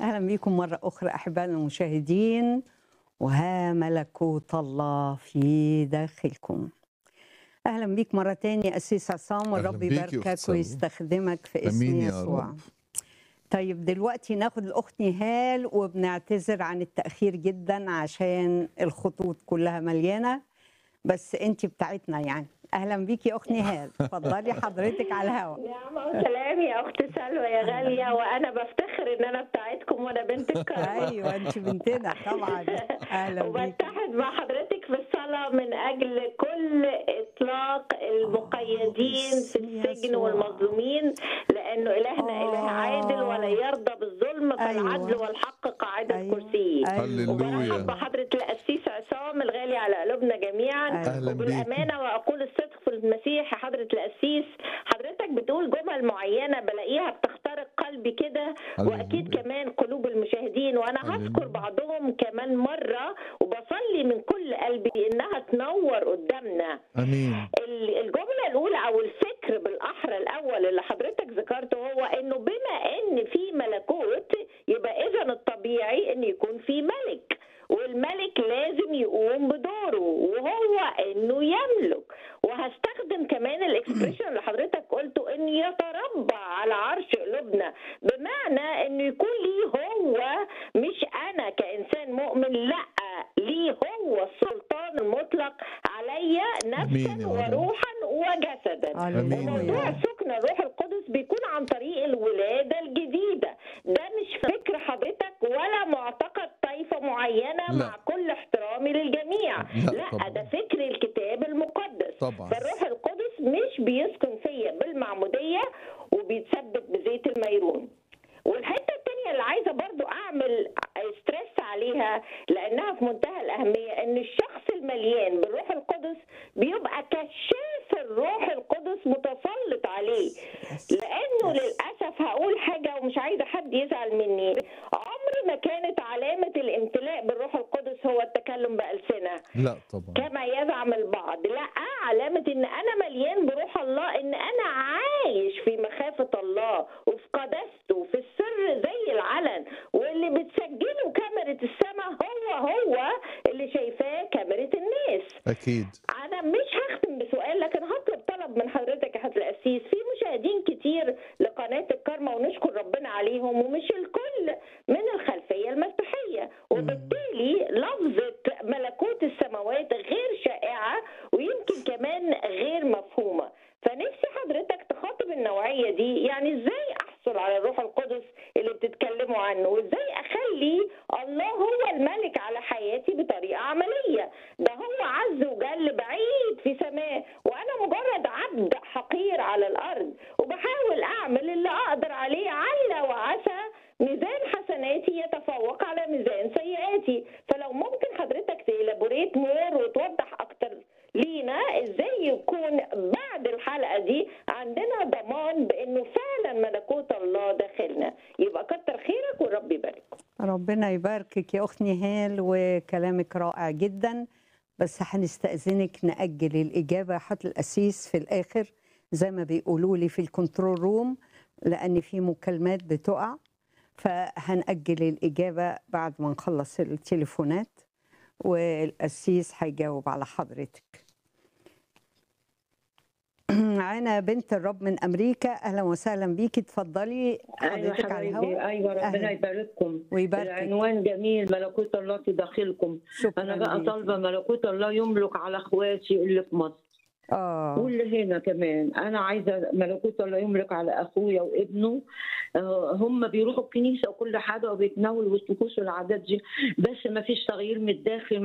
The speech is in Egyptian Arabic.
أهلا بكم مرة أخرى أحبائنا المشاهدين وها ملكوت الله في داخلكم أهلا بيك مرة تانية أسيس عصام والرب بيك يا أخت يباركك سلوى. ويستخدمك في اسم آمين يا يسوع رب. طيب دلوقتي ناخد الأخت نهال وبنعتذر عن التأخير جدا عشان الخطوط كلها مليانة بس أنت بتاعتنا يعني أهلا بيك يا أخت نهال اتفضلي حضرتك على الهواء نعمة وسلام يا أخت سلوى يا غالية وأنا بفتخر إن أنا بتاعتكم وأنا بنت الكرم أيوة أنت بنتنا طبعا أهلا بيك وبتحد مع حضرتك في الصلاة من أجل كل إطلاق المقيدين في السجن يسوع. والمظلومين لأنه إلهنا إله عادل ولا يرضى بالظلم فالعدل أيوة. والحق قاعدة أيوة. الكرسي أيوة. وبرحب هللويا بحضرة القسيس عصام الغالي على قلوبنا جميعا أهلا بيك. وبالأمانة وأقول الصدق في المسيح يا حضرة القسيس حضرتك بتقول جمل معينة بلاقيها بتخترق قلبي كده وأكيد هللويا. كمان قلوب المشاهدين وأنا هللويا. هذكر بعضهم كمان مرة وبصلي من كل قلبي إنها تنور قدامنا امين ال- الجملة الأولى أو الفكر بالأحرى الأول اللي حضرتك ذكرته هو إنه بما إن في ملكوت يبقى إذا الطبيعي إن يكون في ملك والملك لازم يقوم بدوره وهو إنه يملك وهستخدم كمان الاكسبريشن اللي حضرتك قلته إنه يتربع على عرش قلوبنا بمعنى إنه يكون ليه هو مش أنا كإنسان مؤمن لأ ليه هو السلطان المطلق عليا آمين نفسا يا رب. وروحا وجسدا آمين يا وموضوع رب. سكن الروح القدس بيكون عن طريق الولادة الجديدة ده مش فكر حضرتك ولا معتقد طائفة معينة لا. مع كل احترامي للجميع لا لا طبعا. ده فكر الكتاب المقدس طبعا. فالروح القدس مش بيسكن فيا بالمعمودية وبيتثبت بزيت الميرون والحته الثانيه اللي عايزه برضو اعمل ستريس عليها لانها في منتهى الاهميه ان الشخص المليان بالروح القدس بيبقى كشاف الروح القدس متسلط عليه لانه للاسف هقول حاجه ومش عايزه حد يزعل مني عمر ما كانت علامه الامتلاء بالروح القدس هو التكلم بالسنه لا طبعا كما يزعم البعض لا علامة ان انا مليان بروح الله ان انا عايش في مخافة الله وفي قداسته في السر زي العلن واللي بتسجله كاميرا السماء هو هو اللي شايفاه كاميرا الناس اكيد انا مش هختم بسؤال لكن هطلب طلب من حضرتك يا حضرة القسيس في مشاهدين كتير لقناه الكرمة ونشكر ربنا عليهم ومش الكل من الخلفيه المسيحيه وبالتالي لفظه ملكوت السماوات غير شائعه ويمكن كمان غير مفهومه فنفسي حضرتك تخاطب النوعيه دي يعني ازاي احصل على الروح القدس اللي بتتكلموا عنه وازاي اخلي الله هو الملك على حياتي بطريقه عمليه ده هو عز وجل بعيد في سماه وانا مجرد عبد حقير على الارض وبحاول اعمل اللي اقدر عليه عل وعسى ميزان حسناتي يتفوق على ميزان سيئاتي فلو ممكن حضرتك تيلابوريت مور وتوضح اكتر لينا ازاي يكون بعد الحلقه دي عندنا ضمان بانه فعلا ملكوت الله داخلنا يبقى كتر خيرك والرب يبارك ربنا يباركك يا أخت نهال وكلامك رائع جدا بس هنستأذنك نأجل الإجابة حط الأسيس في الآخر زي ما بيقولوا لي في الكنترول روم لأن في مكالمات بتقع فهنأجل الإجابة بعد ما نخلص التليفونات والقسيس هيجاوب على حضرتك معانا بنت الرب من أمريكا أهلا وسهلا بيكي اتفضلي ايوه حضرتك على حبايبي الهواء ايوه ربنا أهلا. يبارككم ويباركك العنوان جميل ملكوت الله في داخلكم شكرا انا بقى ليكي. طالبه ملكوت الله يملك على اخواتي اللي في مصر اه واللي هنا كمان انا عايزه ملكوت الله يملك على اخويا وابنه آه، هم بيروحوا الكنيسه وكل حاجه وبيتناولوا والطقوس والعادات دي بس ما فيش تغيير من الداخل